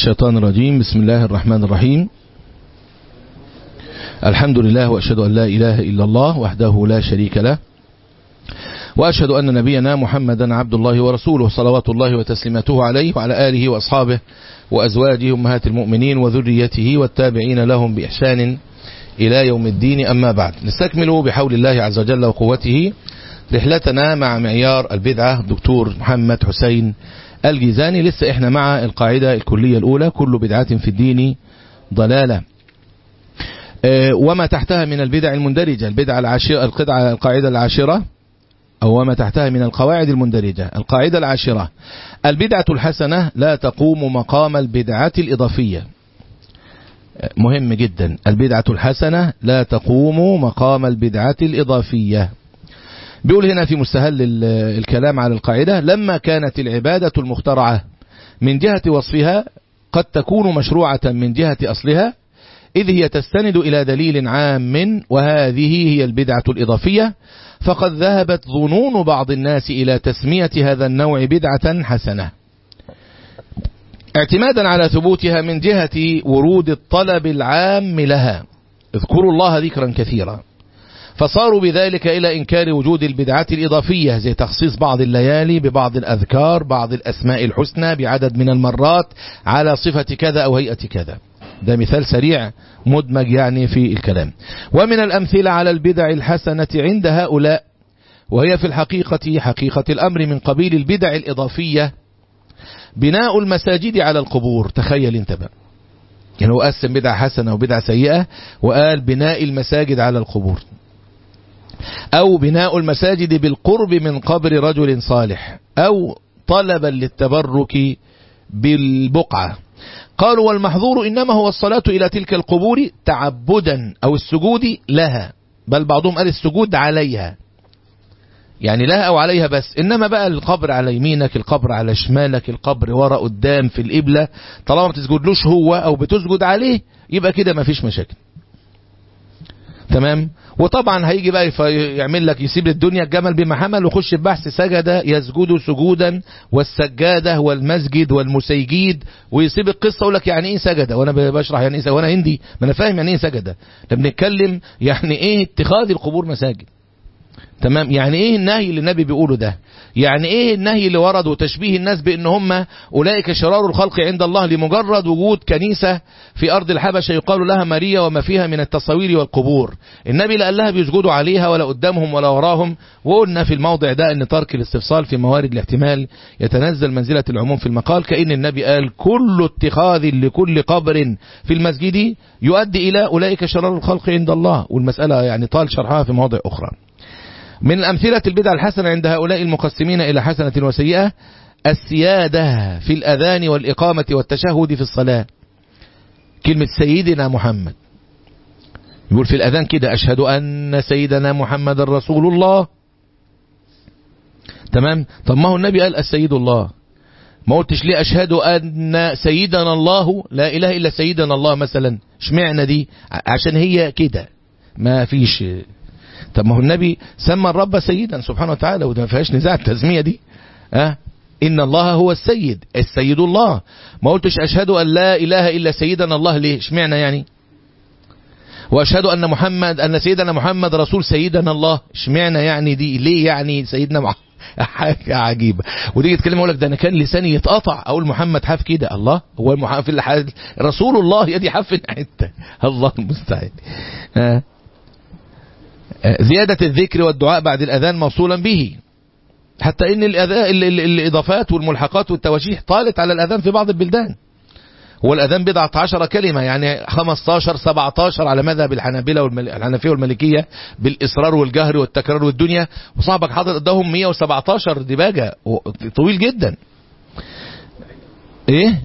الشيطان الرجيم بسم الله الرحمن الرحيم الحمد لله وأشهد أن لا إله إلا الله وحده لا شريك له وأشهد أن نبينا محمدا عبد الله ورسوله صلوات الله وتسليماته عليه وعلى آله وأصحابه وأزواجه أمهات المؤمنين وذريته والتابعين لهم بإحسان إلى يوم الدين أما بعد نستكمل بحول الله عز وجل وقوته رحلتنا مع معيار البدعة دكتور محمد حسين الجيزاني لسه احنا مع القاعدة الكلية الأولى كل بدعة في الدين ضلالة وما تحتها من البدع المندرجة البدعة العاشرة القطعة القاعدة العاشرة أو وما تحتها من القواعد المندرجة القاعدة العاشرة البدعة الحسنة لا تقوم مقام البدعة الإضافية مهم جدا البدعة الحسنة لا تقوم مقام البدعة الإضافية بيقول هنا في مستهل الكلام على القاعدة لما كانت العبادة المخترعة من جهة وصفها قد تكون مشروعة من جهة أصلها إذ هي تستند إلى دليل عام وهذه هي البدعة الإضافية فقد ذهبت ظنون بعض الناس إلى تسمية هذا النوع بدعة حسنة اعتمادا على ثبوتها من جهة ورود الطلب العام لها اذكروا الله ذكرا كثيرا فصاروا بذلك إلى إنكار وجود البدعة الإضافية زي تخصيص بعض الليالي ببعض الأذكار بعض الأسماء الحسنى بعدد من المرات على صفة كذا أو هيئة كذا ده مثال سريع مدمج يعني في الكلام ومن الأمثلة على البدع الحسنة عند هؤلاء وهي في الحقيقة حقيقة الأمر من قبيل البدع الإضافية بناء المساجد على القبور تخيل انت بقى يعني هو قسم بدعة حسنة وبدعة سيئة وقال بناء المساجد على القبور أو بناء المساجد بالقرب من قبر رجل صالح أو طلبا للتبرك بالبقعة قالوا والمحظور إنما هو الصلاة إلى تلك القبور تعبدا أو السجود لها بل بعضهم قال السجود عليها يعني لها أو عليها بس إنما بقى القبر على يمينك القبر على شمالك القبر ورا قدام في القبلة طالما ما تسجدلوش هو أو بتسجد عليه يبقى كده ما فيش مشاكل تمام وطبعا هيجي بقى يعمل لك يسيب الدنيا الجمل بما حمل ويخش بحث سجد يسجد سجودا والسجادة والمسجد والمسيجيد ويسيب القصة يقول لك يعني ايه سجد وانا بشرح يعني ايه وانا هندي ما انا فاهم يعني ايه سجد بنتكلم يعني ايه اتخاذ القبور مساجد تمام يعني ايه النهي اللي النبي بيقوله ده يعني ايه النهي اللي ورد وتشبيه الناس بان هم اولئك شرار الخلق عند الله لمجرد وجود كنيسة في ارض الحبشة يقال لها ماريا وما فيها من التصاوير والقبور النبي لا قال لها بيسجدوا عليها ولا قدامهم ولا وراهم وقلنا في الموضع ده ان ترك الاستفصال في موارد الاحتمال يتنزل منزلة العموم في المقال كأن النبي قال كل اتخاذ لكل قبر في المسجد يؤدي الى اولئك شرار الخلق عند الله والمسألة يعني طال شرحها في مواضع اخرى من أمثلة البدع الحسنة عند هؤلاء المقسمين إلى حسنة وسيئة السيادة في الأذان والإقامة والتشهد في الصلاة كلمة سيدنا محمد يقول في الأذان كده أشهد أن سيدنا محمد رسول الله تمام طب ما هو النبي قال السيد الله ما قلتش ليه أشهد أن سيدنا الله لا إله إلا سيدنا الله مثلا اشمعنى دي عشان هي كده ما فيش طب ما هو النبي سمى الرب سيدا سبحانه وتعالى وده ما فيهاش نزاع التسميه دي ها أه؟ ان الله هو السيد السيد الله ما قلتش اشهد ان لا اله الا سيدنا الله ليه اشمعنى يعني واشهد ان محمد ان سيدنا محمد رسول سيدنا الله اشمعنى يعني دي ليه يعني سيدنا محمد حاجة عجيبة وتيجي تتكلم اقول لك ده انا كان لساني يتقطع اقول محمد حاف كده الله هو المحمد في الحال رسول الله يدي حاف حته الله المستعان آه. زيادة الذكر والدعاء بعد الأذان موصولا به حتى ان الإضافات والملحقات والتواشيح طالت على الأذان في بعض البلدان هو الأذان بضعة عشر كلمة يعني 15 17 على مذهب الحنابلة والحنفية والمالكية بالإصرار والجهر والتكرار والدنيا وصاحبك حاضر قدامهم 117 دباجة طويل جدا ايه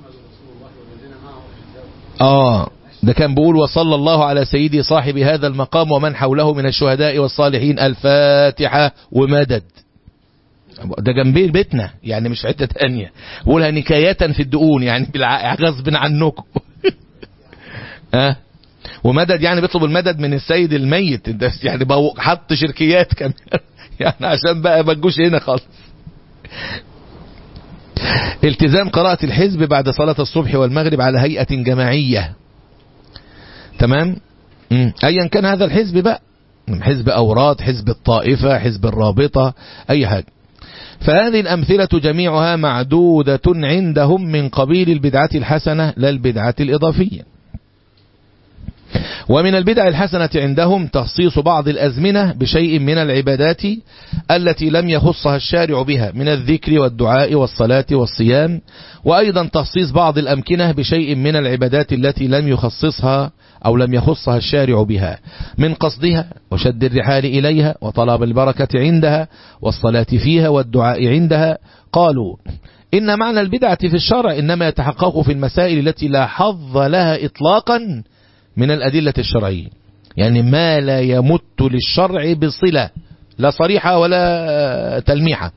اه ده كان بيقول وصلى الله على سيدي صاحب هذا المقام ومن حوله من الشهداء والصالحين الفاتحة ومدد ده جنبي بيتنا يعني مش حتة تانية بقولها نكاية في الدقون يعني غصب عنكم ها ومدد يعني بيطلب المدد من السيد الميت ده يعني بقى حط شركيات كمان يعني عشان بقى ما تجوش هنا خالص التزام قراءة الحزب بعد صلاة الصبح والمغرب على هيئة جماعية تمام مم. ايا كان هذا الحزب بقى حزب أوراد حزب الطائفة حزب الرابطة أي حاجة فهذه الأمثلة جميعها معدودة عندهم من قبيل البدعة الحسنة لا البدعة الإضافية ومن البدع الحسنة عندهم تخصيص بعض الأزمنة بشيء من العبادات التي لم يخصها الشارع بها من الذكر والدعاء والصلاة والصيام وأيضا تخصيص بعض الأمكنة بشيء من العبادات التي لم يخصصها أو لم يخصها الشارع بها من قصدها وشد الرحال إليها وطلب البركة عندها والصلاة فيها والدعاء عندها قالوا إن معنى البدعة في الشرع إنما يتحقق في المسائل التي لا حظ لها إطلاقا من الأدلة الشرعية يعني ما لا يمت للشرع بصلة لا صريحة ولا تلميحة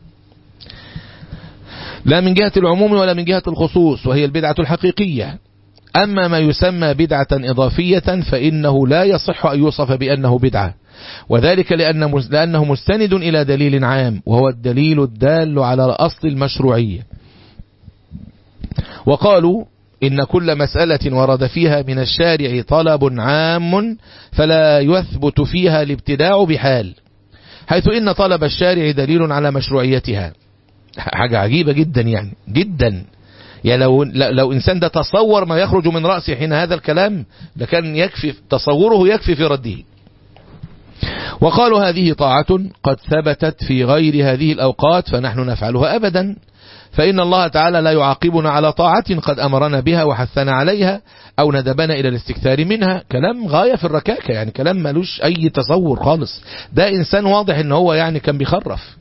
لا من جهة العموم ولا من جهة الخصوص وهي البدعة الحقيقية أما ما يسمى بدعة إضافية فإنه لا يصح أن يوصف بأنه بدعة وذلك لأن لأنه مستند إلى دليل عام وهو الدليل الدال على أصل المشروعية وقالوا إن كل مسألة ورد فيها من الشارع طلب عام فلا يثبت فيها الابتداع بحال حيث إن طلب الشارع دليل على مشروعيتها حاجة عجيبة جدا يعني جدا يعني لو, لو إنسان ده تصور ما يخرج من رأسه حين هذا الكلام لكان يكفي تصوره يكفي في رده وقالوا هذه طاعة قد ثبتت في غير هذه الأوقات فنحن نفعلها أبدا فإن الله تعالى لا يعاقبنا على طاعة قد أمرنا بها وحثنا عليها أو ندبنا إلى الاستكثار منها كلام غاية في الركاكة يعني كلام ملوش أي تصور خالص ده إنسان واضح إن هو يعني كان بيخرف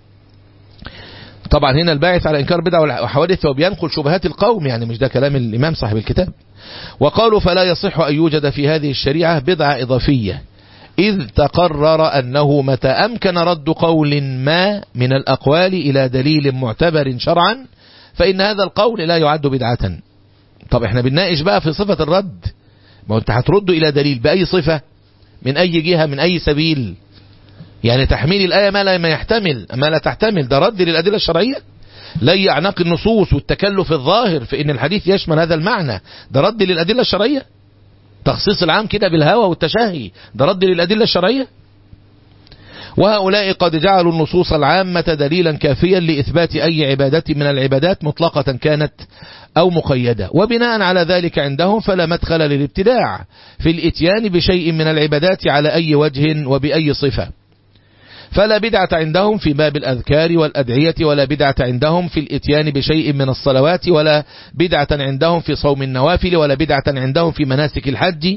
طبعا هنا الباعث على إنكار بدع وحوادث وبينقل شبهات القوم يعني مش ده كلام الإمام صاحب الكتاب وقالوا فلا يصح أن يوجد في هذه الشريعة بدعة إضافية إذ تقرر أنه متى أمكن رد قول ما من الأقوال إلى دليل معتبر شرعا فإن هذا القول لا يعد بدعة طب احنا بنناقش بقى في صفة الرد ما انت هترد إلى دليل بأي صفة من أي جهة من أي سبيل يعني تحميل الآية ما لا ما يحتمل ما لا تحتمل ده رد للأدلة الشرعية لي أعناق النصوص والتكلف الظاهر في أن الحديث يشمل هذا المعنى ده رد للأدلة الشرعية تخصيص العام كده بالهوى والتشهي ده رد للأدلة الشرعية وهؤلاء قد جعلوا النصوص العامة دليلا كافيا لإثبات أي عبادة من العبادات مطلقة كانت أو مقيدة وبناء على ذلك عندهم فلا مدخل للابتداع في الاتيان بشيء من العبادات على أي وجه وبأي صفة فلا بدعة عندهم في باب الأذكار والأدعية ولا بدعة عندهم في الاتيان بشيء من الصلوات ولا بدعة عندهم في صوم النوافل ولا بدعة عندهم في مناسك الحج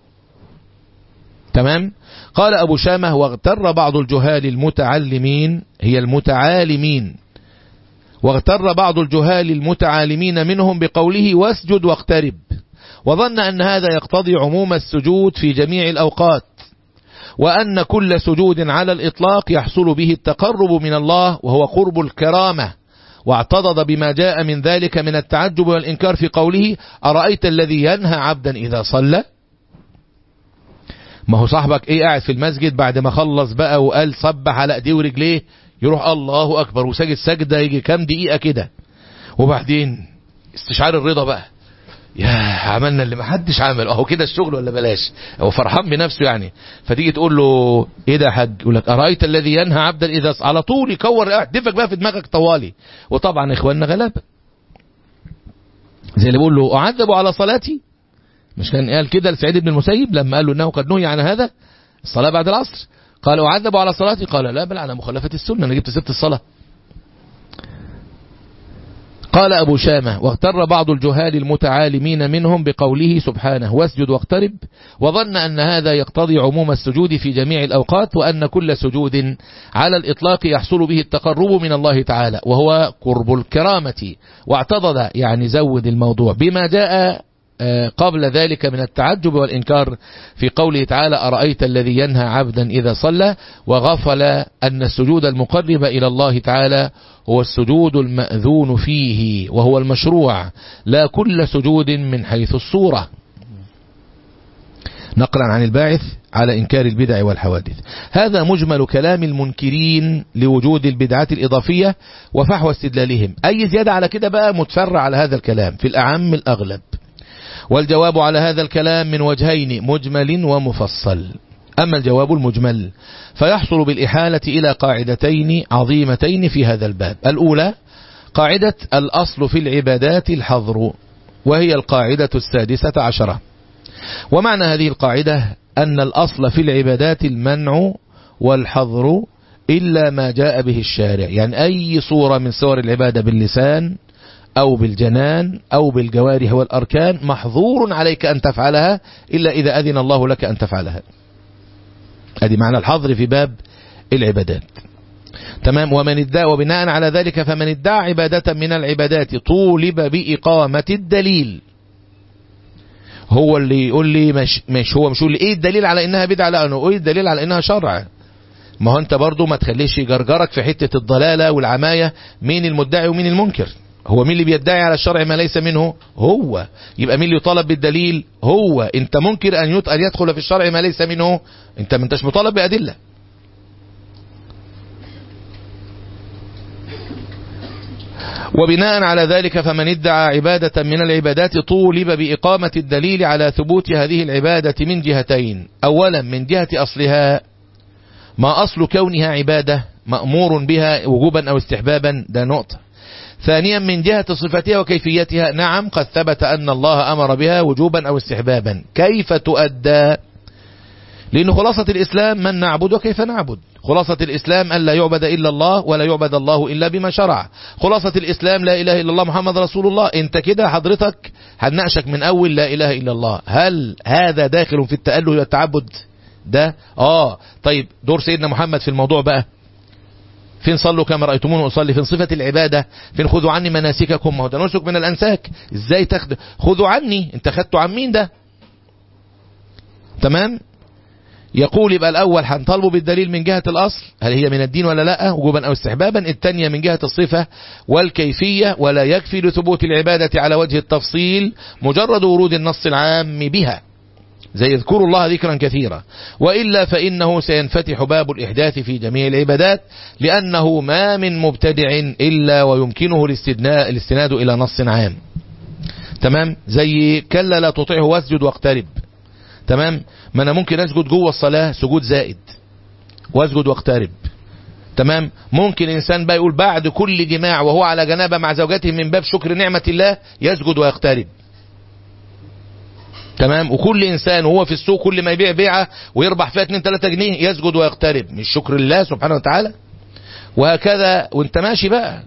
تمام قال أبو شامة واغتر بعض الجهال المتعلمين هي المتعالمين واغتر بعض الجهال المتعالمين منهم بقوله واسجد واقترب وظن أن هذا يقتضي عموم السجود في جميع الأوقات وأن كل سجود على الإطلاق يحصل به التقرب من الله وهو قرب الكرامة واعتضد بما جاء من ذلك من التعجب والإنكار في قوله أرأيت الذي ينهى عبدا إذا صلى ما هو صاحبك ايه قاعد في المسجد بعد ما خلص بقى وقال صبح على ايديه ورجليه يروح الله اكبر وساجد سجده يجي كام دقيقه كده وبعدين استشعار الرضا بقى يا عملنا اللي ما حدش عمله اهو كده الشغل ولا بلاش هو فرحان بنفسه يعني فتيجي تقول له ايه ده يا حاج يقول لك ارايت الذي ينهى عبدا اذا على طول يكور دفك بقى في دماغك طوالي وطبعا اخواننا غلابه زي اللي بيقول له اعذب على صلاتي مش كان قال كده لسعيد بن المسيب لما قال له انه قد نهي عن هذا الصلاه بعد العصر قال اعذب على صلاتي قال لا بل على مخالفه السنه انا جبت سبت الصلاه قال أبو شامة واغتر بعض الجهال المتعالمين منهم بقوله سبحانه واسجد واقترب وظن أن هذا يقتضي عموم السجود في جميع الأوقات وأن كل سجود على الإطلاق يحصل به التقرب من الله تعالى وهو قرب الكرامة واعتضد يعني زود الموضوع بما جاء قبل ذلك من التعجب والإنكار في قوله تعالى أرأيت الذي ينهى عبدا إذا صلى وغفل أن السجود المقرب إلى الله تعالى هو السجود المأذون فيه وهو المشروع لا كل سجود من حيث الصورة نقلا عن الباعث على إنكار البدع والحوادث هذا مجمل كلام المنكرين لوجود البدعات الإضافية وفحوى استدلالهم أي زيادة على كده بقى متفرع على هذا الكلام في الأعم الأغلب والجواب على هذا الكلام من وجهين مجمل ومفصل أما الجواب المجمل فيحصل بالإحالة إلى قاعدتين عظيمتين في هذا الباب الأولى قاعدة الأصل في العبادات الحظر وهي القاعدة السادسة عشرة ومعنى هذه القاعدة أن الأصل في العبادات المنع والحظر إلا ما جاء به الشارع يعني أي صورة من صور العبادة باللسان أو بالجنان أو بالجوارح والأركان محظور عليك أن تفعلها إلا إذا أذن الله لك أن تفعلها هذه معنى الحظر في باب العبادات تمام ومن ادعى وبناء على ذلك فمن ادعى عبادة من العبادات طولب بإقامة الدليل هو اللي يقول لي مش, مش هو مش يقول لي ايه الدليل على انها بدعة لا انا ايه الدليل على انها شرع ما هو انت برضو ما تخليش يجرجرك في حتة الضلالة والعماية مين المدعي ومين المنكر هو مين اللي بيدعي على الشرع ما ليس منه هو يبقى مين اللي يطالب بالدليل هو انت منكر ان أن يدخل في الشرع ما ليس منه انت ما انتش مطالب بأدلة وبناء على ذلك فمن ادعى عبادة من العبادات طولب بإقامة الدليل على ثبوت هذه العبادة من جهتين أولا من جهة أصلها ما أصل كونها عبادة مأمور بها وجوبا أو استحبابا ده نقطة ثانيا من جهة صفتها وكيفيتها نعم قد ثبت أن الله أمر بها وجوبا أو استحبابا كيف تؤدى لأن خلاصة الإسلام من نعبد وكيف نعبد خلاصة الإسلام أن لا يعبد إلا الله ولا يعبد الله إلا بما شرع خلاصة الإسلام لا إله إلا الله محمد رسول الله أنت كده حضرتك هنناقشك من أول لا إله إلا الله هل هذا داخل في التأله والتعبد ده آه طيب دور سيدنا محمد في الموضوع بقى فين صلوا كما رأيتمون أصلي فين صفة العبادة فين خذوا عني مناسككم ما هو ده نسك من الأنساك ازاي تاخد خذوا عني انت خدتوا عن مين ده تمام يقول يبقى الأول هنطالبه بالدليل من جهة الأصل هل هي من الدين ولا لا وجوبا أو استحبابا الثانية من جهة الصفة والكيفية ولا يكفي لثبوت العبادة على وجه التفصيل مجرد ورود النص العام بها زي يذكر الله ذكرا كثيرا وإلا فإنه سينفتح باب الإحداث في جميع العبادات لأنه ما من مبتدع إلا ويمكنه الاستناد إلى نص عام تمام زي كلا لا تطيعه واسجد واقترب تمام ما أنا ممكن أسجد جوه الصلاة سجود زائد واسجد واقترب تمام ممكن إنسان بقى يقول بعد كل جماع وهو على جنابه مع زوجته من باب شكر نعمة الله يسجد ويقترب تمام وكل انسان وهو في السوق كل ما يبيع بيعه ويربح فيها 2 3 جنيه يسجد ويقترب مش شكر الله سبحانه وتعالى وهكذا وانت ماشي بقى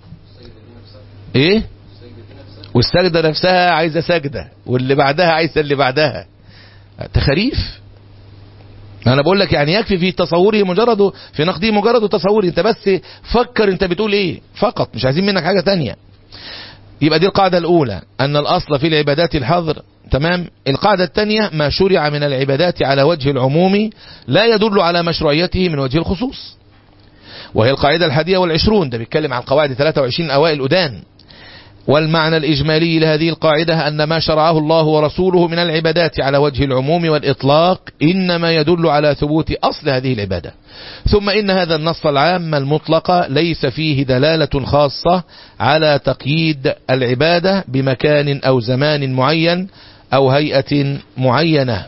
ايه والسجدة نفسها عايزة سجدة واللي بعدها عايزة اللي بعدها تخريف انا بقول لك يعني يكفي في تصوره مجرد في نقده مجرد تصوري انت بس فكر انت بتقول ايه فقط مش عايزين منك حاجة تانية يبقى دي القاعدة الأولى أن الأصل في العبادات الحظر تمام القاعدة الثانية ما شرع من العبادات على وجه العموم لا يدل على مشروعيته من وجه الخصوص وهي القاعدة الحادية والعشرون ده بيتكلم عن قواعد 23 أوائل أدان والمعنى الإجمالي لهذه القاعدة أن ما شرعه الله ورسوله من العبادات على وجه العموم والإطلاق إنما يدل على ثبوت أصل هذه العبادة ثم إن هذا النص العام المطلق ليس فيه دلالة خاصة على تقييد العبادة بمكان أو زمان معين أو هيئة معينة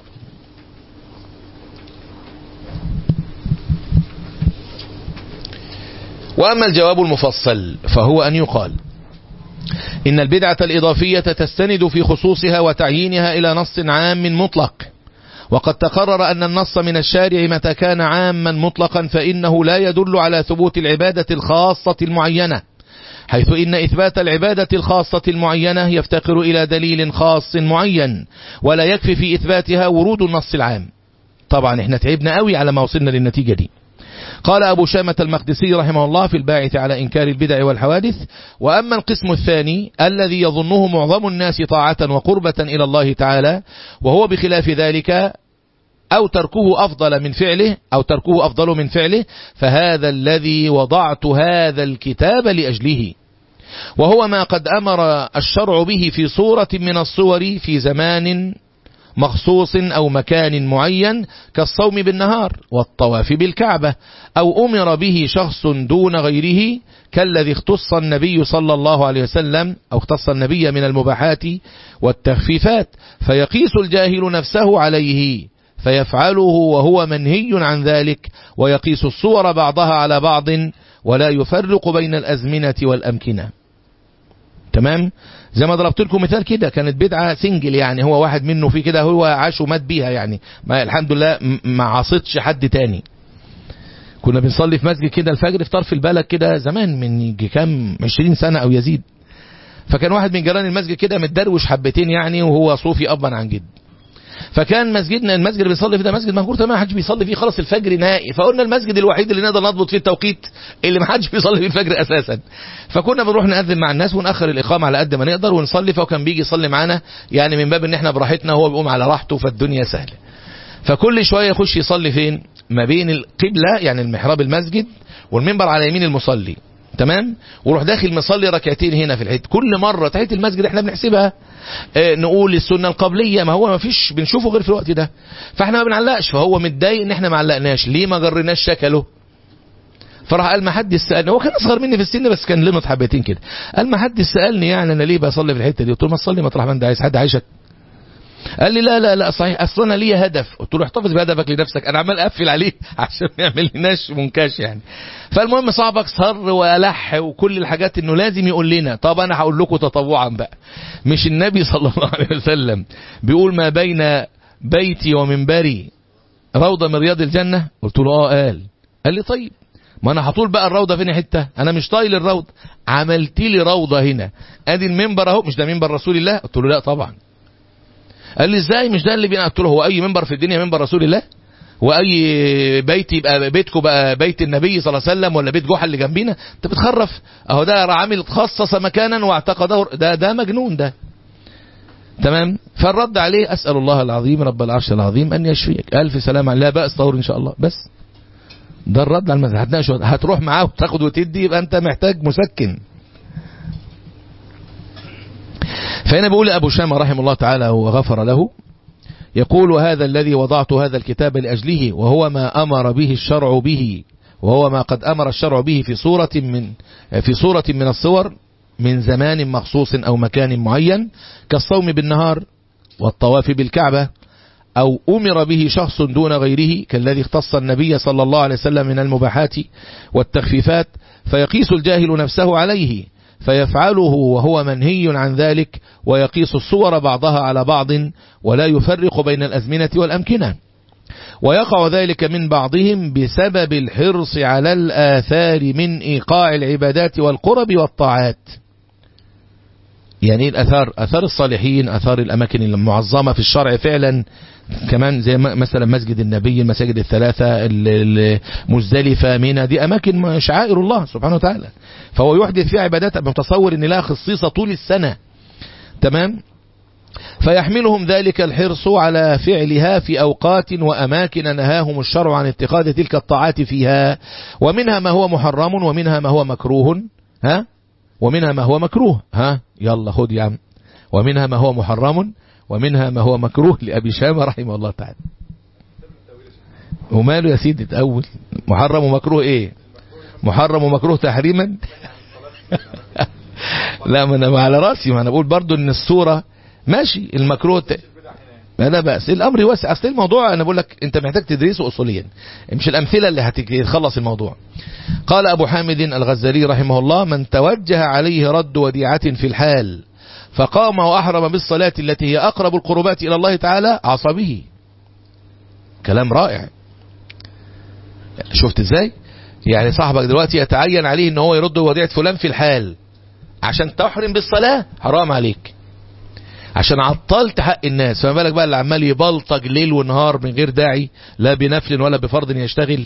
وأما الجواب المفصل فهو أن يقال إن البدعة الإضافية تستند في خصوصها وتعيينها إلى نص عام مطلق وقد تقرر أن النص من الشارع متى كان عاما مطلقا فإنه لا يدل على ثبوت العبادة الخاصة المعينة حيث إن إثبات العبادة الخاصة المعينة يفتقر إلى دليل خاص معين ولا يكفي في إثباتها ورود النص العام طبعا احنا تعبنا قوي على ما وصلنا للنتيجة دي قال أبو شامة المقدسي رحمه الله في الباعث على إنكار البدع والحوادث وأما القسم الثاني الذي يظنه معظم الناس طاعة وقربة إلى الله تعالى وهو بخلاف ذلك أو تركه أفضل من فعله أو تركه أفضل من فعله فهذا الذي وضعت هذا الكتاب لأجله وهو ما قد أمر الشرع به في صورة من الصور في زمان مخصوص أو مكان معين كالصوم بالنهار والطواف بالكعبة أو أمر به شخص دون غيره كالذي اختص النبي صلى الله عليه وسلم أو اختص النبي من المباحات والتخفيفات فيقيس الجاهل نفسه عليه فيفعله وهو منهي عن ذلك ويقيس الصور بعضها على بعض ولا يفرق بين الأزمنة والأمكنة تمام زي ما ضربت لكم مثال كده كانت بدعة سنجل يعني هو واحد منه في كده هو عاش ومات بيها يعني ما الحمد لله ما عاصتش حد تاني كنا بنصلي في مسجد كده الفجر في طرف البلد كده زمان من كام 20 سنة او يزيد فكان واحد من جيران المسجد كده متدروش حبتين يعني وهو صوفي ابا عن جد فكان مسجدنا المسجد اللي بيصلي فيه ده مسجد مهجور تماما ما حدش بيصلي فيه خلاص الفجر نهائي فقلنا المسجد الوحيد اللي نقدر نضبط فيه التوقيت اللي ما حدش بيصلي فيه الفجر اساسا فكنا بنروح نأذن مع الناس ونأخر الإقامة على قد ما نقدر ونصلي فكان بيجي يصلي معانا يعني من باب ان احنا براحتنا وهو بيقوم على راحته فالدنيا سهلة فكل شوية يخش يصلي فين ما بين القبلة يعني المحراب المسجد والمنبر على يمين المصلي تمام وروح داخل مصلي ركعتين هنا في الحته كل مره تحيه المسجد احنا بنحسبها اه نقول السنه القبليه ما هو ما فيش بنشوفه غير في الوقت ده فاحنا ما بنعلقش فهو متضايق ان احنا ما علقناش ليه ما جريناش شكله فراح قال ما حد سالني هو كان اصغر مني في السن بس كان لمط حبتين كده قال ما حد سالني يعني انا ليه بصلي في الحته دي قلت له ما تصلي مطرح ما انت عايز حد عايشك قال لي لا لا لا صحيح اصل انا ليا هدف قلت له احتفظ بهدفك لنفسك انا عمال اقفل عليه عشان ما يعملناش منكاش يعني فالمهم صاحبك صر والح وكل الحاجات انه لازم يقول لنا طب انا هقول لكم تطوعا بقى مش النبي صلى الله عليه وسلم بيقول ما بين بيتي ومنبري روضه من رياض الجنه قلت له اه قال قال لي طيب ما انا هطول بقى الروضه فين حته انا مش طايل الروضه عملت لي روضه هنا ادي المنبر اهو مش ده منبر رسول الله قلت له لا طبعا قال لي ازاي مش ده اللي بينا قلت له هو اي منبر في الدنيا منبر رسول الله واي بيت يبقى بيتكم بقى بيت النبي صلى الله عليه وسلم ولا بيت جحا اللي جنبينا انت بتخرف اهو ده عامل خصص مكانا واعتقده ده ده مجنون ده تمام فالرد عليه اسال الله العظيم رب العرش العظيم ان يشفيك الف سلام لا باس طور ان شاء الله بس ده الرد على المذهب هتناقش هتروح معاه وتاخد وتدي يبقى انت محتاج مسكن فهنا بيقول أبو شامة رحمه الله تعالى وغفر له يقول هذا الذي وضعت هذا الكتاب لأجله وهو ما أمر به الشرع به وهو ما قد أمر الشرع به في صورة من في صورة من الصور من زمان مخصوص أو مكان معين كالصوم بالنهار والطواف بالكعبة أو أمر به شخص دون غيره كالذي اختص النبي صلى الله عليه وسلم من المباحات والتخفيفات فيقيس الجاهل نفسه عليه فيفعله وهو منهي عن ذلك ويقيس الصور بعضها على بعض ولا يفرق بين الأزمنة والأمكنة ويقع ذلك من بعضهم بسبب الحرص على الآثار من إيقاع العبادات والقرب والطاعات يعني الأثار أثار الصالحين أثار الأماكن المعظمة في الشرع فعلا كمان زي مثلا مسجد النبي المساجد الثلاثة المزدلفة منى دي أماكن شعائر الله سبحانه وتعالى فهو يحدث فيها عبادات متصور ان لها خصيصة طول السنة تمام فيحملهم ذلك الحرص على فعلها في أوقات وأماكن نهاهم الشرع عن اتخاذ تلك الطاعات فيها ومنها ما هو محرم ومنها ما هو مكروه ها ومنها ما هو مكروه ها يلا خد يا عم ومنها ما هو محرم ومنها ما هو مكروه لأبي شامة رحمه الله تعالى وماله يا سيدي تأول محرم ومكروه ايه محرم ومكروه تحريما لا ما انا على راسي ما انا بقول برضو ان الصورة ماشي المكروه ت... ما لا بأس الامر واسع اصل الموضوع انا بقول لك انت محتاج تدرسه اصوليا مش الامثله اللي هتخلص الموضوع قال ابو حامد الغزالي رحمه الله من توجه عليه رد وديعه في الحال فقام واحرم بالصلاه التي هي اقرب القربات الى الله تعالى عصى به كلام رائع شفت ازاي يعني صاحبك دلوقتي يتعين عليه ان هو يرد وديعه فلان في الحال عشان تحرم بالصلاه حرام عليك عشان عطلت حق الناس فما بالك بقى اللي عمال يبلطج ليل ونهار من غير داعي لا بنفل ولا بفرض يشتغل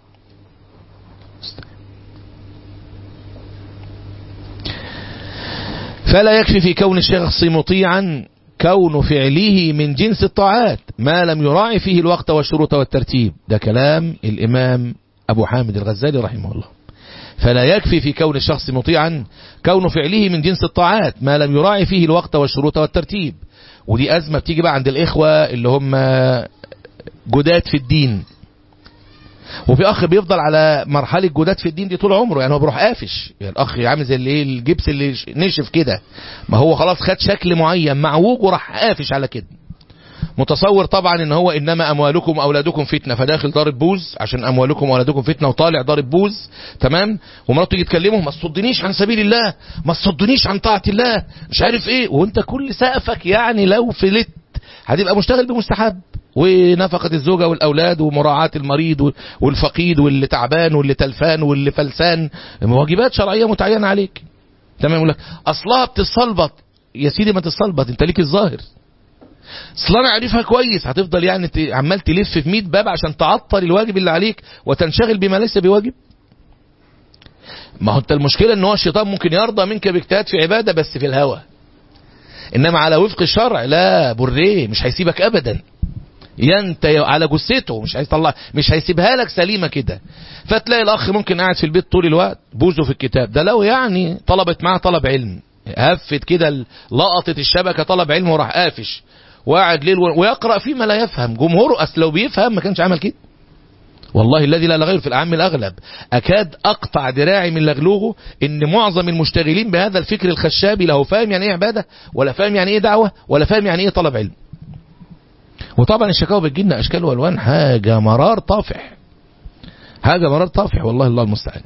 فلا يكفي في كون الشخص مطيعا كون فعله من جنس الطاعات ما لم يراعي فيه الوقت والشروط والترتيب ده كلام الإمام أبو حامد الغزالي رحمه الله فلا يكفي في كون الشخص مطيعا كون فعله من جنس الطاعات ما لم يراعي فيه الوقت والشروط والترتيب ودي أزمة بتيجي بقى عند الإخوة اللي هم جداد في الدين وفي اخ بيفضل على مرحله جداد في الدين دي طول عمره يعني هو بيروح قافش يعني الاخ عامل زي اللي ايه الجبس اللي نشف كده ما هو خلاص خد شكل معين معوج وراح قافش على كده متصور طبعا ان هو انما اموالكم واولادكم فتنه فداخل ضارب بوز عشان اموالكم واولادكم فتنه وطالع ضارب بوز تمام ومراته تيجي تكلمه ما تصدنيش عن سبيل الله ما تصدنيش عن طاعه الله مش عارف ايه وانت كل سقفك يعني لو فلت هتبقى مشتغل بمستحب ونفقة الزوجة والأولاد ومراعاة المريض والفقيد واللي تعبان واللي تلفان واللي فلسان واجبات شرعية متعينة عليك تمام يقول لك أصلها بتتصلبط يا سيدي ما تتصلبط انت ليك الظاهر اصل انا عارفها كويس هتفضل يعني عمال تلف في 100 باب عشان تعطل الواجب اللي عليك وتنشغل بما ليس بواجب ما هو انت المشكلة ان هو الشيطان ممكن يرضى منك باجتهاد في عبادة بس في الهوى انما على وفق الشرع لا بريه مش هيسيبك ابدا ينت على جثته مش هيطلع مش هيسيبها لك سليمه كده فتلاقي الاخ ممكن قاعد في البيت طول الوقت بوزه في الكتاب ده لو يعني طلبت معاه طلب علم هفت كده لقطت الشبكه طلب علم وراح قافش وقاعد ليل ويقرا فيما لا يفهم جمهوره اصل لو بيفهم ما كانش عمل كده والله الذي لا غير في الأعم الأغلب أكاد أقطع دراعي من لغلوغه إن معظم المشتغلين بهذا الفكر الخشابي له فاهم يعني إيه عبادة ولا فاهم يعني إيه دعوة ولا فاهم يعني إيه طلب علم وطبعا الشكاوى بتجينا أشكال وألوان حاجة مرار طافح حاجة مرار طافح والله الله المستعان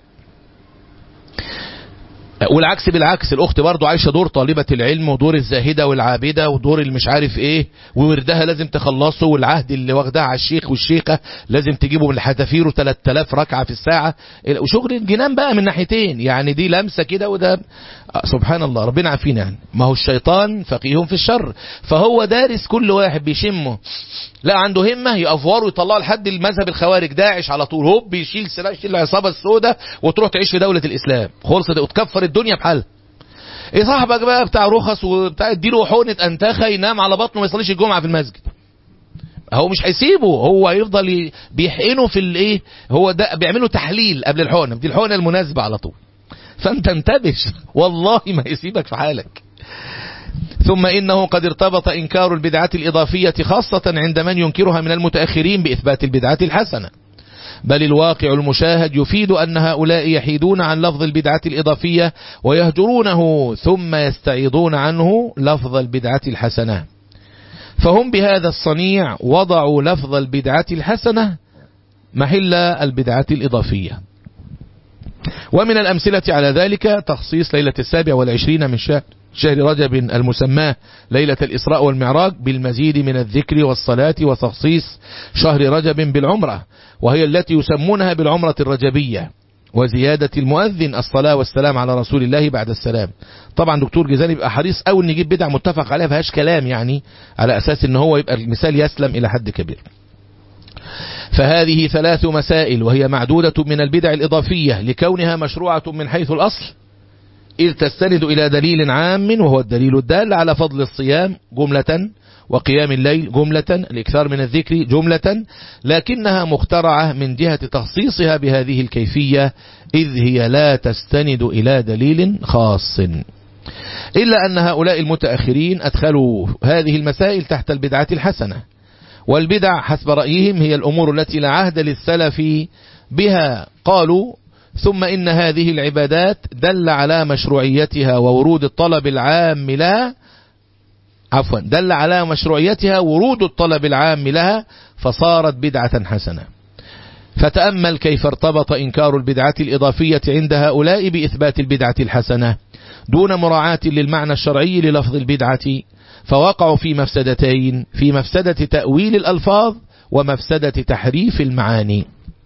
والعكس بالعكس الاخت برضو عايشه دور طالبه العلم ودور الزاهده والعابده ودور المش عارف ايه ووردها لازم تخلصه والعهد اللي واخدها على الشيخ والشيخه لازم تجيبه من الحتافير 3000 ركعه في الساعه وشغل الجنان بقى من ناحيتين يعني دي لمسه كده وده سبحان الله ربنا عافينا يعني ما هو الشيطان فقيه في الشر فهو دارس كل واحد بيشمه لا عنده همة يأفوره ويطلعه لحد المذهب الخوارج داعش على طول هوب بيشيل سلاح يشيل العصابة السوداء وتروح تعيش في دولة الإسلام خلصت وتكفر الدنيا بحالها ايه صاحبك بقى بتاع رخص وبتاع اديله حقنة انتخة ينام على بطنه ما يصليش الجمعة في المسجد هو مش هيسيبه هو هيفضل بيحقنه في الايه هو ده بيعملوا تحليل قبل الحقنه دي الحقنه المناسبه على طول فانت انتبش والله ما يسيبك في حالك ثم إنه قد ارتبط إنكار البدعة الإضافية خاصة عند من ينكرها من المتأخرين بإثبات البدعة الحسنة بل الواقع المشاهد يفيد أن هؤلاء يحيدون عن لفظ البدعة الإضافية ويهجرونه ثم يستعيضون عنه لفظ البدعة الحسنة فهم بهذا الصنيع وضعوا لفظ البدعة الحسنة محل البدعة الإضافية ومن الأمثلة على ذلك تخصيص ليلة السابع والعشرين من شهر شهر رجب المسماه ليلة الإسراء والمعراج بالمزيد من الذكر والصلاة وتخصيص شهر رجب بالعمرة وهي التي يسمونها بالعمرة الرجبية وزيادة المؤذن الصلاة والسلام على رسول الله بعد السلام طبعا دكتور جزاني يبقى حريص أول نجيب بدع متفق عليها فيهاش كلام يعني على أساس ان هو يبقى المثال يسلم إلى حد كبير فهذه ثلاث مسائل وهي معدودة من البدع الإضافية لكونها مشروعة من حيث الأصل إذ تستند إلى دليل عام وهو الدليل الدال على فضل الصيام جملة وقيام الليل جملة الإكثار من الذكر جملة لكنها مخترعة من جهة تخصيصها بهذه الكيفية إذ هي لا تستند إلى دليل خاص إلا أن هؤلاء المتأخرين أدخلوا هذه المسائل تحت البدعة الحسنة والبدع حسب رأيهم هي الأمور التي لا عهد للسلف بها قالوا ثم إن هذه العبادات دل على مشروعيتها وورود الطلب العام لها عفوا دل على مشروعيتها ورود الطلب العام لها فصارت بدعة حسنة فتأمل كيف ارتبط إنكار البدعة الإضافية عند هؤلاء بإثبات البدعة الحسنة دون مراعاة للمعنى الشرعي للفظ البدعة فوقعوا في مفسدتين في مفسدة تأويل الألفاظ ومفسدة تحريف المعاني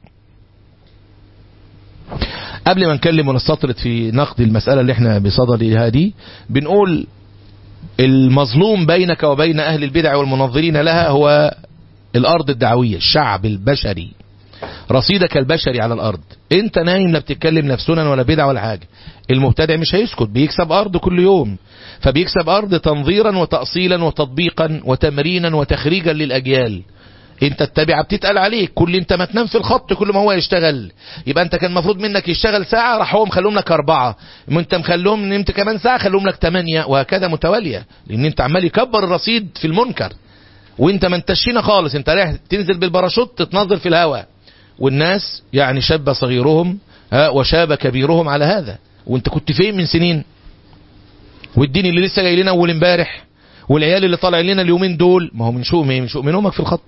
قبل ما نكلم ونستطرد في نقد المسألة اللي احنا بصددها دي بنقول المظلوم بينك وبين أهل البدع والمنظرين لها هو الأرض الدعوية الشعب البشري رصيدك البشري على الأرض انت نايم لا بتتكلم لا في سنن ولا بدع ولا حاجة المبتدع مش هيسكت بيكسب أرض كل يوم فبيكسب أرض تنظيرا وتأصيلا وتطبيقا وتمرينا وتخريجا للأجيال انت التابعة بتتقل عليك كل انت ما تنام في الخط كل ما هو يشتغل يبقى انت كان المفروض منك يشتغل ساعة راح هو مخلوم لك اربعة ما انت مخلوم نمت كمان ساعة خلوم لك تمانية وهكذا متوالية لان انت عمال يكبر الرصيد في المنكر وانت ما انتش هنا خالص انت رايح تنزل بالباراشوت تتنظر في الهواء والناس يعني شاب صغيرهم ها وشاب كبيرهم على هذا وانت كنت فين من سنين والدين اللي لسه جاي لنا اول امبارح والعيال اللي طالع لنا اليومين دول ما هو من شؤم من شؤم امك في الخط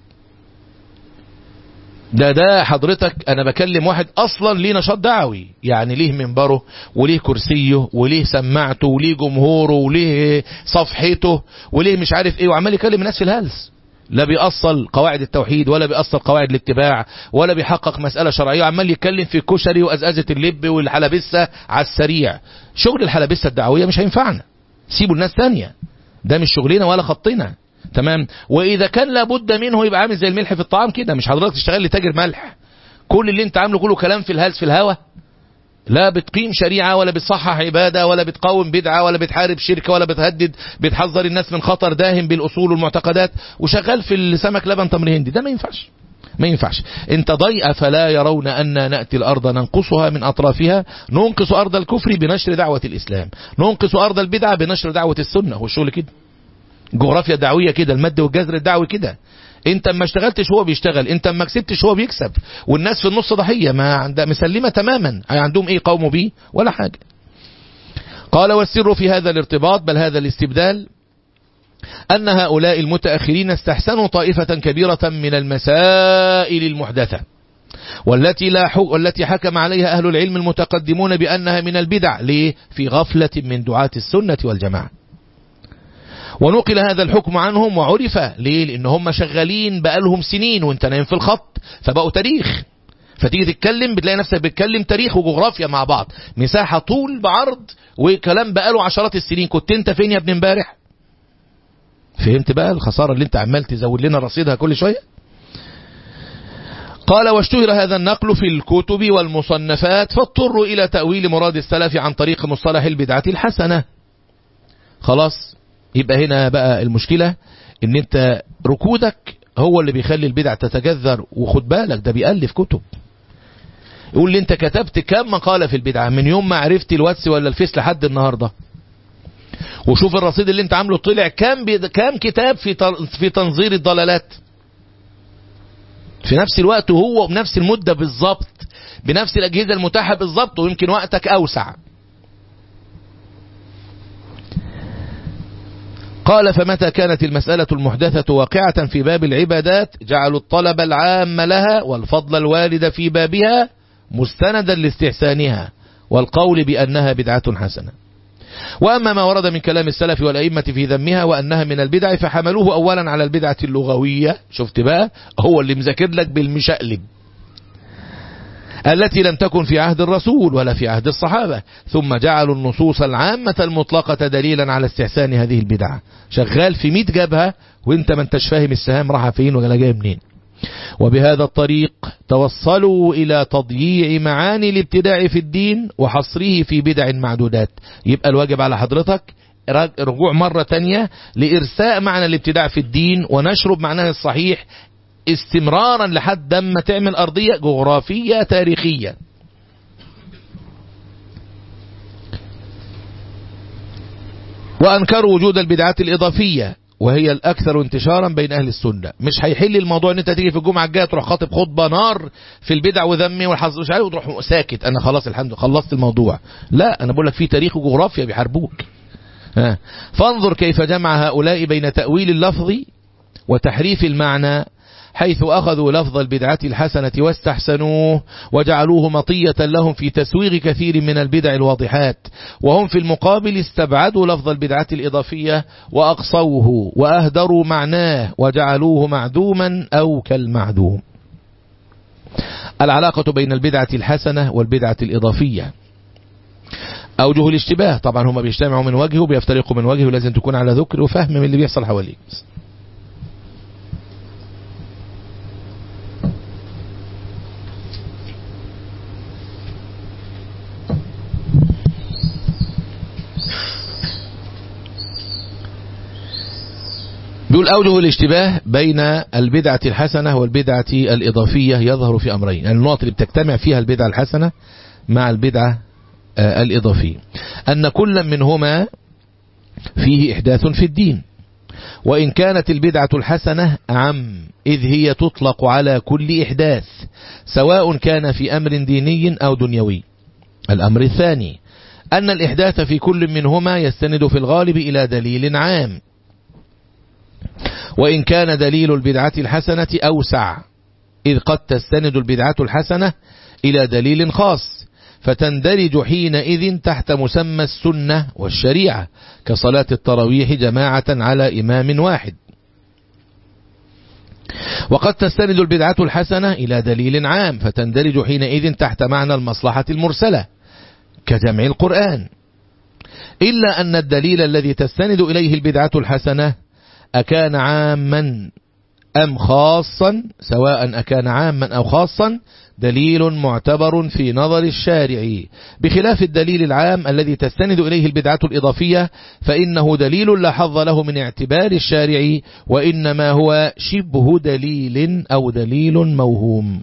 ده ده حضرتك انا بكلم واحد اصلا ليه نشاط دعوي يعني ليه منبره وليه كرسيه وليه سماعته وليه جمهوره وليه صفحته وليه مش عارف ايه وعمال يكلم الناس في الهلس لا بيأصل قواعد التوحيد ولا بيأصل قواعد الاتباع ولا بيحقق مسألة شرعية عمال يتكلم في الكشري وأزازة اللب والحلبسة على السريع شغل الحلبسة الدعوية مش هينفعنا سيبوا الناس ثانية ده مش شغلنا ولا خطنا تمام واذا كان لابد منه يبقى عامل زي الملح في الطعام كده مش حضرتك تشتغل لي تاجر ملح كل اللي انت عامله كله كلام في الهلس في الهوا لا بتقيم شريعة ولا بتصحح عبادة ولا بتقاوم بدعة ولا بتحارب شركة ولا بتهدد بتحذر الناس من خطر داهم بالأصول والمعتقدات وشغال في السمك لبن تمر هندي ده ما ينفعش ما ينفعش انت ضيء فلا يرون أن نأتي الأرض ننقصها من أطرافها ننقص أرض الكفر بنشر دعوة الإسلام ننقص أرض البدعة بنشر دعوة السنة هو الشغل كده جغرافيا دعوية كده المد والجذر الدعوي كده انت ما اشتغلتش هو بيشتغل انت ما كسبتش هو بيكسب والناس في النص ضحية ما عندها مسلمة تماما عندهم ايه قوموا بيه ولا حاجة قال والسر في هذا الارتباط بل هذا الاستبدال أن هؤلاء المتأخرين استحسنوا طائفة كبيرة من المسائل المحدثة والتي لا حق والتي حكم عليها أهل العلم المتقدمون بأنها من البدع ليه؟ في غفلة من دعاة السنة والجماعة ونقل هذا الحكم عنهم وعرف ليه لان هم شغالين بقالهم سنين وانت نايم في الخط فبقوا تاريخ فتيجي تتكلم بتلاقي نفسك بتكلم تاريخ وجغرافيا مع بعض مساحة طول بعرض وكلام بقاله عشرات السنين كنت انت فين يا ابن امبارح فهمت بقى الخسارة اللي انت عمال تزود لنا رصيدها كل شوية قال واشتهر هذا النقل في الكتب والمصنفات فاضطروا إلى تأويل مراد السلف عن طريق مصطلح البدعة الحسنة خلاص يبقى هنا بقى المشكلة ان انت ركودك هو اللي بيخلي البدع تتجذر وخد بالك ده بيألف كتب يقول لي انت كتبت كم مقالة في البدعة من يوم ما عرفت الواتس ولا الفيس لحد النهاردة وشوف الرصيد اللي انت عامله طلع كام بيد... كام كتاب في ت... في تنظير الضلالات في نفس الوقت وهو بنفس المدة بالظبط بنفس الأجهزة المتاحة بالظبط ويمكن وقتك أوسع قال فمتى كانت المسألة المحدثة واقعة في باب العبادات جعلوا الطلب العام لها والفضل الوارد في بابها مستندا لاستحسانها والقول بأنها بدعة حسنة وأما ما ورد من كلام السلف والأئمة في ذمها وأنها من البدع فحملوه أولا على البدعة اللغوية شفت بقى هو اللي مذاكر لك بالمشقلب التي لم تكن في عهد الرسول ولا في عهد الصحابة ثم جعلوا النصوص العامة المطلقة دليلا على استحسان هذه البدعة شغال في 100 جبهة وانت ما انتش فاهم السهام راح فين ولا جاي منين وبهذا الطريق توصلوا إلى تضييع معاني الابتداع في الدين وحصره في بدع معدودات يبقى الواجب على حضرتك رجوع مرة تانية لإرساء معنى الابتداع في الدين ونشره بمعناه الصحيح استمرارا لحد ما تعمل أرضية جغرافية تاريخية وأنكروا وجود البدعات الإضافية وهي الأكثر انتشارا بين أهل السنة مش هيحل الموضوع ان انت تيجي في الجمعة الجاية تروح خاطب خطبة نار في البدع وذمي والحظ مش عارف وتروح ساكت أنا خلاص الحمد لله خلصت الموضوع لا أنا بقول لك في تاريخ وجغرافيا بيحاربوك ها. فانظر كيف جمع هؤلاء بين تأويل اللفظ وتحريف المعنى حيث أخذوا لفظ البدعة الحسنة واستحسنوه وجعلوه مطية لهم في تسويغ كثير من البدع الواضحات وهم في المقابل استبعدوا لفظ البدعة الإضافية وأقصوه وأهدروا معناه وجعلوه معدوما أو كالمعدوم العلاقة بين البدعة الحسنة والبدعة الإضافية أوجه الاشتباه طبعا هما بيجتمعوا من وجهه وبيفترقوا من وجهه لازم تكون على ذكر وفهم من اللي بيحصل حواليك بيقول أوجه الاشتباه بين البدعة الحسنة والبدعة الإضافية يظهر في أمرين يعني النقط اللي بتجتمع فيها البدعة الحسنة مع البدعة الإضافية أن كل منهما فيه إحداث في الدين وإن كانت البدعة الحسنة عم إذ هي تطلق على كل إحداث سواء كان في أمر ديني أو دنيوي الأمر الثاني أن الإحداث في كل منهما يستند في الغالب إلى دليل عام وإن كان دليل البدعة الحسنة أوسع إذ قد تستند البدعة الحسنة إلى دليل خاص فتندرج حينئذ تحت مسمى السنة والشريعة كصلاة التراويح جماعة على إمام واحد وقد تستند البدعة الحسنة إلى دليل عام فتندرج حينئذ تحت معنى المصلحة المرسلة كجمع القرآن إلا أن الدليل الذي تستند إليه البدعة الحسنة أكان عاما أم خاصا سواء أكان عاما أو خاصا دليل معتبر في نظر الشارع بخلاف الدليل العام الذي تستند إليه البدعة الإضافية فإنه دليل لا حظ له من اعتبار الشارع وإنما هو شبه دليل أو دليل موهوم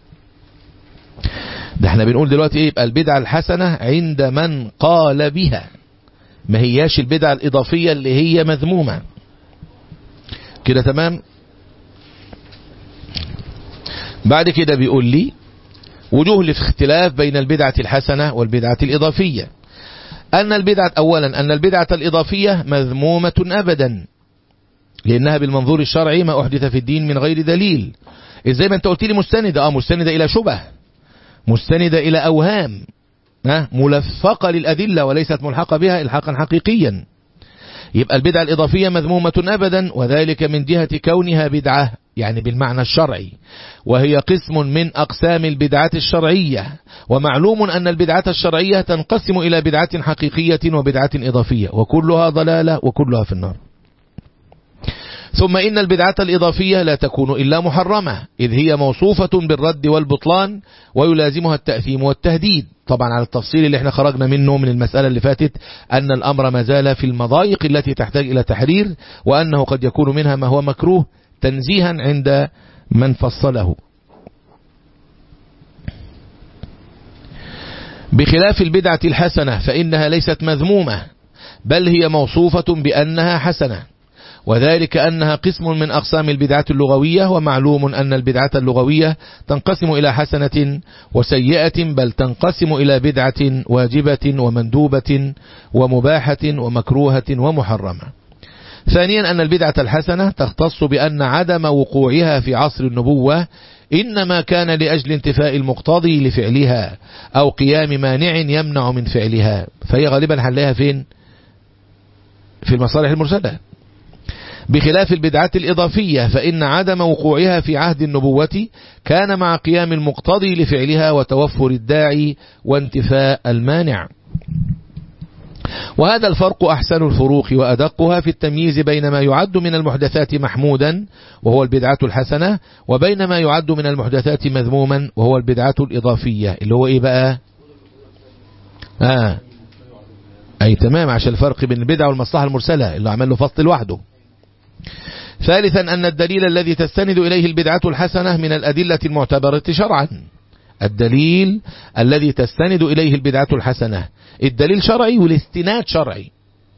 ده احنا بنقول دلوقتي ايه يبقى البدعة الحسنة عند من قال بها ما هياش البدعة الإضافية اللي هي مذمومة كده تمام بعد كده بيقول لي وجوه الاختلاف بين البدعة الحسنة والبدعة الإضافية أن البدعة أولا أن البدعة الإضافية مذمومة أبدا لأنها بالمنظور الشرعي ما أحدث في الدين من غير دليل إزاي ما أنت قلت لي مستندة آه مستندة إلى شبه مستندة إلى أوهام ملفقة للأدلة وليست ملحقة بها إلحاقا حقيقيا يبقى البدعة الإضافية مذمومة أبدا وذلك من جهة كونها بدعة يعني بالمعنى الشرعي وهي قسم من أقسام البدعة الشرعية ومعلوم أن البدعة الشرعية تنقسم إلى بدعة حقيقية وبدعة إضافية وكلها ضلالة وكلها في النار ثم إن البدعة الإضافية لا تكون إلا محرمة إذ هي موصوفة بالرد والبطلان ويلازمها التأثيم والتهديد طبعا على التفصيل اللي احنا خرجنا منه من المسألة اللي فاتت أن الأمر ما زال في المضايق التي تحتاج إلى تحرير وأنه قد يكون منها ما هو مكروه تنزيها عند من فصله بخلاف البدعة الحسنة فإنها ليست مذمومة بل هي موصوفة بأنها حسنة وذلك أنها قسم من أقسام البدعة اللغوية ومعلوم أن البدعة اللغوية تنقسم إلى حسنة وسيئة بل تنقسم إلى بدعة واجبة ومندوبة ومباحة ومكروهة ومحرمة ثانيا أن البدعة الحسنة تختص بأن عدم وقوعها في عصر النبوة إنما كان لأجل انتفاء المقتضي لفعلها أو قيام مانع يمنع من فعلها فهي غالبا حلها فين في المصالح المرسلة بخلاف البدعة الإضافية فإن عدم وقوعها في عهد النبوة كان مع قيام المقتضي لفعلها وتوفر الداعي وانتفاء المانع وهذا الفرق أحسن الفروق وأدقها في التمييز بين ما يعد من المحدثات محمودا وهو البدعة الحسنة وبين ما يعد من المحدثات مذموما وهو البدعة الإضافية اللي هو إيه بقى آه أي تمام عشان الفرق بين البدعة والمصلحة المرسلة اللي عمل له فصل لوحده ثالثا أن الدليل الذي تستند إليه البدعة الحسنة من الأدلة المعتبرة شرعا الدليل الذي تستند إليه البدعة الحسنة الدليل شرعي والاستناد شرعي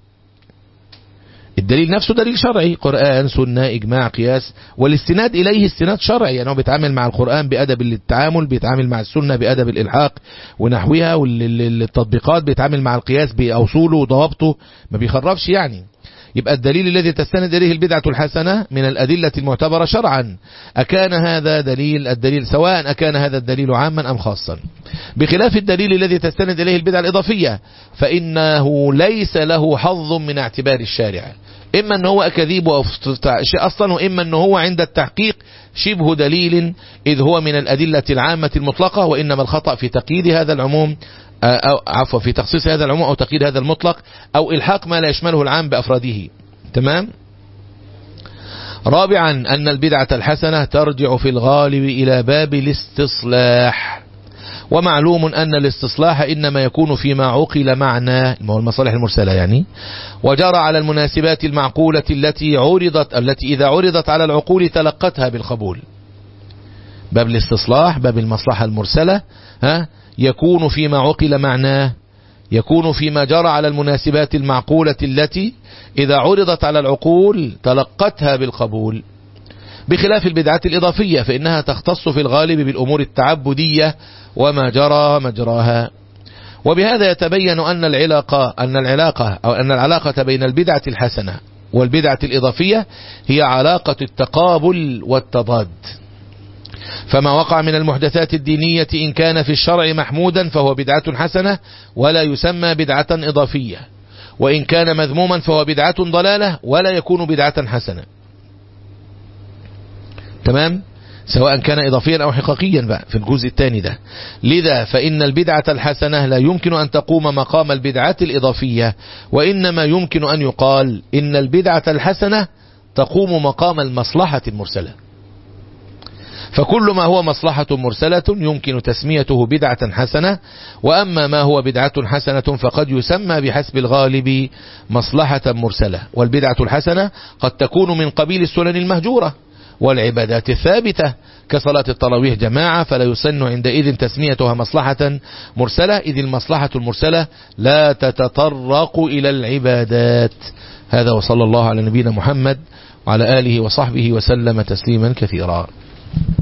الدليل نفسه دليل شرعي قرآن سنة إجماع قياس والاستناد إليه استناد شرعي يعني هو بيتعامل مع القرآن بأدب التعامل بيتعامل مع السنة بأدب الإلحاق ونحوها والتطبيقات بيتعامل مع القياس بأوصوله وضوابطه ما بيخرفش يعني يبقى الدليل الذي تستند إليه البدعة الحسنة من الأدلة المعتبرة شرعا أكان هذا دليل الدليل سواء أكان هذا الدليل عاما أم خاصا بخلاف الدليل الذي تستند إليه البدعة الإضافية فإنه ليس له حظ من اعتبار الشارع إما أنه هو أكذيب أصلا وإما أنه هو عند التحقيق شبه دليل إذ هو من الأدلة العامة المطلقة وإنما الخطأ في تقييد هذا العموم أو عفوا في تخصيص هذا العموم أو تقييد هذا المطلق أو إلحاق ما لا يشمله العام بأفراده تمام رابعا أن البدعة الحسنة ترجع في الغالب إلى باب الاستصلاح ومعلوم أن الاستصلاح إنما يكون فيما عقل معناه هو المصالح المرسلة يعني وجرى على المناسبات المعقولة التي عرضت التي إذا عرضت على العقول تلقتها بالقبول باب الاستصلاح باب المصلحة المرسلة ها يكون فيما عقل معناه يكون فيما جرى على المناسبات المعقولة التي إذا عرضت على العقول تلقتها بالقبول بخلاف البدعات الإضافية فإنها تختص في الغالب بالأمور التعبدية وما جرى مجراها وبهذا يتبين أن العلاقة أن العلاقة أو أن العلاقة بين البدعة الحسنة والبدعة الإضافية هي علاقة التقابل والتضاد فما وقع من المحدثات الدينية إن كان في الشرع محمودا فهو بدعة حسنة ولا يسمى بدعة إضافية وإن كان مذموما فهو بدعة ضلالة ولا يكون بدعة حسنة تمام سواء كان إضافيا أو حقيقيا بقى في الجزء الثاني ده لذا فإن البدعة الحسنة لا يمكن أن تقوم مقام البدعة الإضافية وإنما يمكن أن يقال إن البدعة الحسنة تقوم مقام المصلحة المرسلة فكل ما هو مصلحة مرسلة يمكن تسميته بدعة حسنة وأما ما هو بدعة حسنة فقد يسمى بحسب الغالب مصلحة مرسلة والبدعة الحسنة قد تكون من قبيل السنن المهجورة والعبادات الثابتة كصلاة التراويح جماعة فلا يسن عندئذ تسميتها مصلحة مرسلة إذ المصلحة المرسلة لا تتطرق إلى العبادات هذا وصلى الله على نبينا محمد وعلى آله وصحبه وسلم تسليما كثيرا